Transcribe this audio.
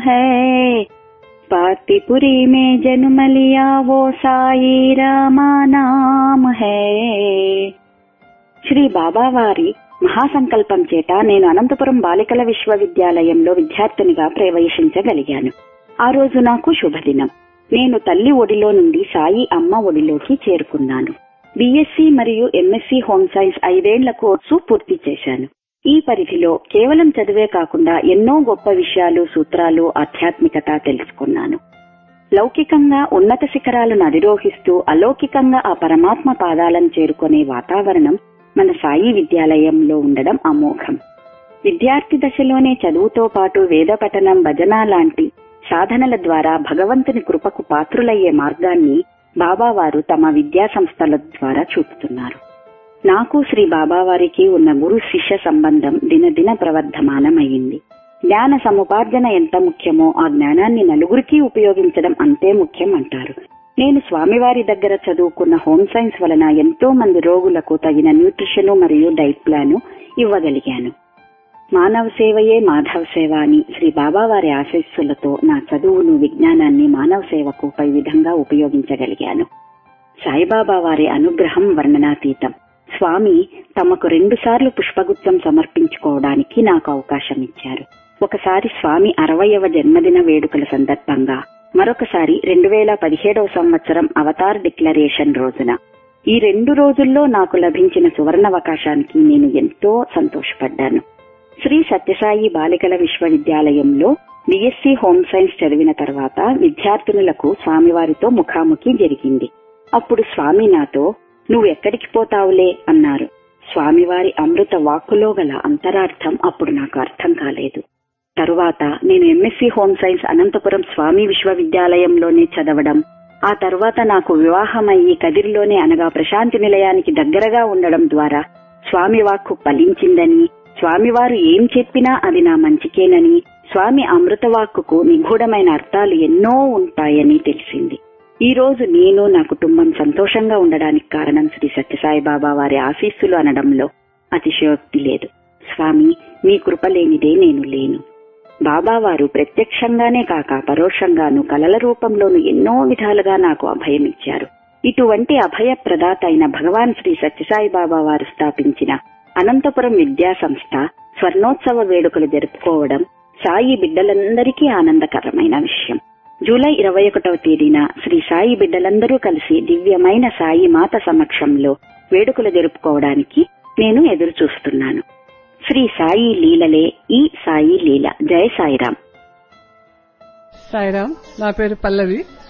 है पातिपुरी में जन्म लिया वो साई रामा नाम है శ్రీ బాబావారి మహాసంకల్పం చేత నేను అనంతపురం బాలికల విశ్వవిద్యాలయంలో విద్యార్థినిగా ప్రవేశించగలిగాను ఆ రోజు నాకు శుభదినం నేను తల్లి ఒడిలో నుండి సాయి అమ్మ ఒడిలోకి చేరుకున్నాను బీఎస్సీ మరియు ఎంఎస్సీ హోమ్ సైన్స్ ఐదేళ్ల కోర్సు పూర్తి చేశాను ఈ పరిధిలో కేవలం చదివే కాకుండా ఎన్నో గొప్ప విషయాలు సూత్రాలు ఆధ్యాత్మికత తెలుసుకున్నాను లౌకికంగా ఉన్నత శిఖరాలను అధిరోహిస్తూ అలౌకికంగా ఆ పరమాత్మ పాదాలను చేరుకునే వాతావరణం మన సాయి విద్యాలయంలో ఉండడం అమోఘం విద్యార్థి దశలోనే చదువుతో పాటు వేద పఠనం భజన లాంటి సాధనల ద్వారా భగవంతుని కృపకు పాత్రులయ్యే మార్గాన్ని బాబావారు తమ విద్యా సంస్థల ద్వారా చూపుతున్నారు నాకు శ్రీ బాబావారికి ఉన్న గురు శిష్య సంబంధం దినదిన ప్రవర్ధమానమైంది జ్ఞాన సముపార్జన ఎంత ముఖ్యమో ఆ జ్ఞానాన్ని నలుగురికి ఉపయోగించడం అంతే ముఖ్యం అంటారు నేను స్వామివారి దగ్గర చదువుకున్న హోమ్ సైన్స్ వలన ఎంతో మంది రోగులకు తగిన న్యూట్రిషన్ మరియు డైట్ ప్లాన్ ఇవ్వగలిగాను మానవ సేవయే మాధవ సేవ అని శ్రీ బాబావారి ఆశీస్సులతో నా చదువును విజ్ఞానాన్ని మానవ సేవకు పై విధంగా ఉపయోగించగలిగాను సాయిబాబా వారి అనుగ్రహం వర్ణనాతీతం స్వామి తమకు రెండు సార్లు పుష్పగుచ్చం సమర్పించుకోవడానికి నాకు అవకాశం ఇచ్చారు ఒకసారి స్వామి అరవయవ జన్మదిన వేడుకల సందర్భంగా మరొకసారి రెండు వేల పదిహేడవ సంవత్సరం అవతార్ డిక్లరేషన్ రోజున ఈ రెండు రోజుల్లో నాకు లభించిన సువర్ణావకాశానికి నేను ఎంతో సంతోషపడ్డాను శ్రీ సత్యసాయి బాలికల విశ్వవిద్యాలయంలో బిఎస్సి హోమ్ సైన్స్ చదివిన తర్వాత విద్యార్థినులకు స్వామివారితో ముఖాముఖి జరిగింది అప్పుడు స్వామి నాతో నువ్వు ఎక్కడికి పోతావులే అన్నారు స్వామివారి అమృత వాక్కులో గల అంతరార్థం అప్పుడు నాకు అర్థం కాలేదు తరువాత నేను MSc home science Anantapuram Swami విశ్వవిద్యాలయంలోనే చదవడం ఆ తరువాత నాకు వివాహమయ్యి కదిరిలోనే అనగా ప్రశాంతి నిలయానికి దగ్గరగా ఉండడం ద్వారా స్వామి వాక్కు ఫలించిందని స్వామివారు ఏం చెప్పినా అది నా మంచికేనని స్వామి అమృతవాక్కుకు నిగూఢమైన అర్థాలు ఎన్నో ఉంటాయని తెలిసింది ఈ రోజు నేను నా కుటుంబం సంతోషంగా ఉండడానికి కారణం శ్రీ సత్యసాయి బాబా వారి ఆశీస్సులు అనడంలో అతిశయోక్తి లేదు స్వామి మీ కృప లేనిదే నేను లేను బాబా వారు ప్రత్యక్షంగానే కాక పరోక్షంగాను కలల రూపంలోను ఎన్నో విధాలుగా నాకు అభయం ఇచ్చారు ఇటువంటి అభయ ప్రదాత అయిన భగవాన్ శ్రీ సత్యసాయి బాబా వారు స్థాపించిన అనంతపురం విద్యా సంస్థ స్వర్ణోత్సవ వేడుకలు జరుపుకోవడం సాయి బిడ్డలందరికీ ఆనందకరమైన విషయం జూలై ఇరవై ఒకటవ తేదీన శ్రీ సాయి బిడ్డలందరూ కలిసి దివ్యమైన సాయి మాత సమక్షంలో వేడుకలు జరుపుకోవడానికి నేను ఎదురు చూస్తున్నాను శ్రీ సాయి లీలలే ఈ సాయి లీల జయ సాయిరాం సాయిరామ్ నా పేరు పల్లవి